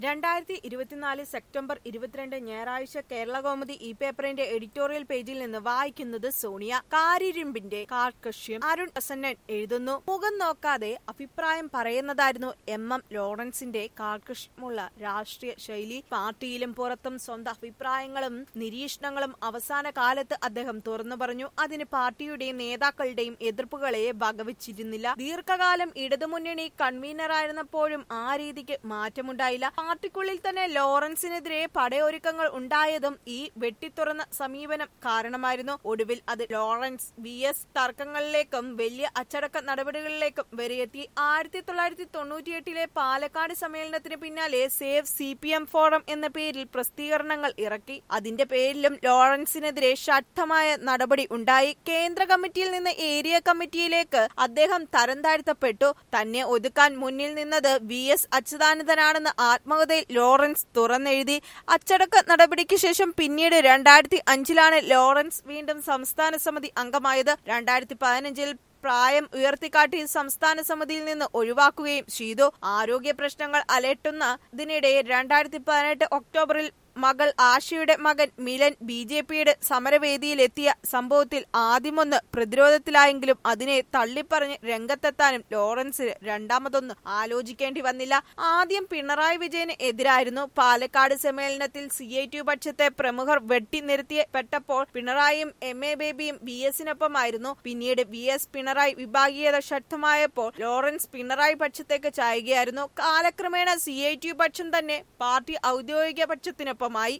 രണ്ടായിരത്തി ഇരുപത്തിനാല് സെപ്റ്റംബർ ഇരുപത്തിരണ്ട് ഞായറാഴ്ച കേരള കൗമുദി ഈ പേപ്പറിന്റെ എഡിറ്റോറിയൽ പേജിൽ നിന്ന് വായിക്കുന്നത് സോണിയ കാരിരുമ്പിന്റെ കാർക്കശ്യം അരുൺ പ്രസന്നൻ എഴുതുന്നു മുഖം നോക്കാതെ അഭിപ്രായം പറയുന്നതായിരുന്നു എം എം ലോറൻസിന്റെ കാർക്കശ്യമുള്ള രാഷ്ട്രീയ ശൈലി പാർട്ടിയിലും പുറത്തും സ്വന്തം അഭിപ്രായങ്ങളും നിരീക്ഷണങ്ങളും അവസാന കാലത്ത് അദ്ദേഹം തുറന്നു പറഞ്ഞു അതിന് പാർട്ടിയുടെയും നേതാക്കളുടെയും എതിർപ്പുകളെ വകവച്ചിരുന്നില്ല ദീർഘകാലം ഇടതുമുന്നണി കൺവീനറായിരുന്നപ്പോഴും ആ രീതിക്ക് മാറ്റമുണ്ടായില്ല പാർട്ടിക്കുള്ളിൽ തന്നെ ലോറൻസിനെതിരെ പടയൊരുക്കങ്ങൾ ഉണ്ടായതും ഈ വെട്ടിത്തുറന്ന സമീപനം കാരണമായിരുന്നു ഒടുവിൽ അത് ലോറൻസ് വി എസ് തർക്കങ്ങളിലേക്കും വലിയ അച്ചടക്ക നടപടികളിലേക്കും വരെയെത്തി ആയിരത്തി തൊള്ളായിരത്തി തൊണ്ണൂറ്റിയെട്ടിലെ പാലക്കാട് സമ്മേളനത്തിന് പിന്നാലെ save C P M forum എന്ന പേരിൽ പ്രസിദ്ധീകരണങ്ങൾ ഇറക്കി അതിന്റെ പേരിലും ലോറൻസിനെതിരെ ശക്തമായ നടപടി ഉണ്ടായി കേന്ദ്ര കമ്മിറ്റിയിൽ നിന്ന് ഏരിയ കമ്മിറ്റിയിലേക്ക് അദ്ദേഹം തരം താഴ്ത്തപ്പെട്ടു തന്നെ ഒതുക്കാൻ മുന്നിൽ നിന്നത് വി എസ് അച്യുതാനന്ദനാണെന്ന് ആത്മകഥയിൽ ലോറൻസ് തുറന്നെഴുതി അച്ചടക്ക നടപടിക്ക് ശേഷം പിന്നീട് രണ്ടായിരത്തി അഞ്ചിലാണ് ലോറൻസ് വീണ്ടും സംസ്ഥാന സമിതി അംഗമായത് രണ്ടായിരത്തി പതിനഞ്ചിൽ പ്രായം ഉയർത്തിക്കാട്ടി സംസ്ഥാന സമിതിയിൽ നിന്ന് ഒഴിവാക്കുകയും ചെയ്തു ആരോഗ്യ പ്രശ്നങ്ങൾ അലട്ടുന്നതിനിടെ രണ്ടായിരത്തി പതിനെട്ട് ഒക്ടോബറിൽ മകൾ ആശയുടെ മകൻ മിലൻ ബി ജെ പിയുടെ സമരവേദിയിലെത്തിയ സംഭവത്തിൽ ആദ്യമൊന്ന് പ്രതിരോധത്തിലായെങ്കിലും അതിനെ തള്ളിപ്പറഞ്ഞ് രംഗത്തെത്താനും ലോറൻസിന് രണ്ടാമതൊന്ന് ആലോചിക്കേണ്ടി വന്നില്ല ആദ്യം പിണറായി വിജയന് എതിരായിരുന്നു പാലക്കാട് സമ്മേളനത്തിൽ സി ഐ ടി പക്ഷത്തെ പ്രമുഖർ വെട്ടിനിരത്തിയപ്പെട്ടപ്പോൾ പിണറായിയും എം എ ബേബിയും വി എസിനൊപ്പമായിരുന്നു പിന്നീട് വി എസ് പിണറായി വിഭാഗീയത ശക്തമായപ്പോൾ ലോറൻസ് പിണറായി പക്ഷത്തേക്ക് ചായുകയായിരുന്നു കാലക്രമേണ സി ഐ ടി പക്ഷം തന്നെ പാർട്ടി ഔദ്യോഗിക പക്ഷത്തിനൊപ്പമായി